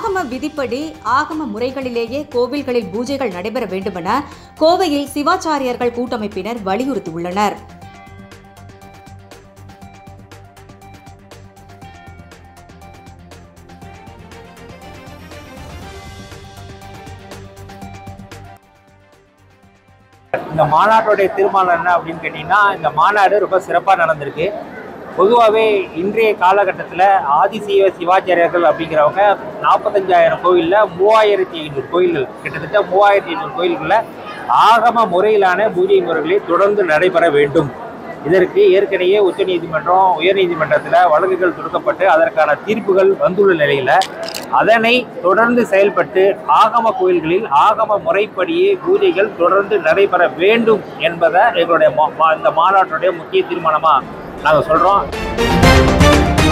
ஆகம விதிப்படி ஆகம முறைகளிலேயே கோவில்களில் பூஜைகள் நடைபெற வேண்டுமென கோவையில் சிவாச்சாரியர்கள் கூட்டமைப்பினர் வலியுறுத்தியுள்ளனர் இந்த மாநாட்டுடைய தீர்மானம் என்ன அப்படின்னு கேட்டிங்கன்னா இந்த மாநாடு ரொம்ப சிறப்பாக நடந்திருக்கு பொதுவாகவே இன்றைய காலகட்டத்தில் ஆதிசைவ சிவாச்சாரியர்கள் அப்படிங்கிறவங்க நாற்பத்தஞ்சாயிரம் கோயிலில் மூவாயிரத்தி ஐநூறு கோயில்கள் கிட்டத்தட்ட மூவாயிரத்தி ஐநூறு கோயில்களில் ஆகம முறையிலான பூஜை முறைகளை தொடர்ந்து நடைபெற வேண்டும் இதற்கு ஏற்கனவே உச்சநீதிமன்றம் உயர்நீதிமன்றத்தில் வழக்குகள் தொடுக்கப்பட்டு அதற்கான தீர்ப்புகள் வந்துள்ள நிலையில் அதனை தொடர்ந்து செயல்பட்டு ஆகம கோயில்களில் ஆகம முறைப்படியே பூஜைகள் தொடர்ந்து நடைபெற வேண்டும் என்பதை எங்களுடைய மா- மா- இந்த மாநாட்டுடைய முக்கிய தீர்மானமாக நாங்கள் சொல்கிறோம்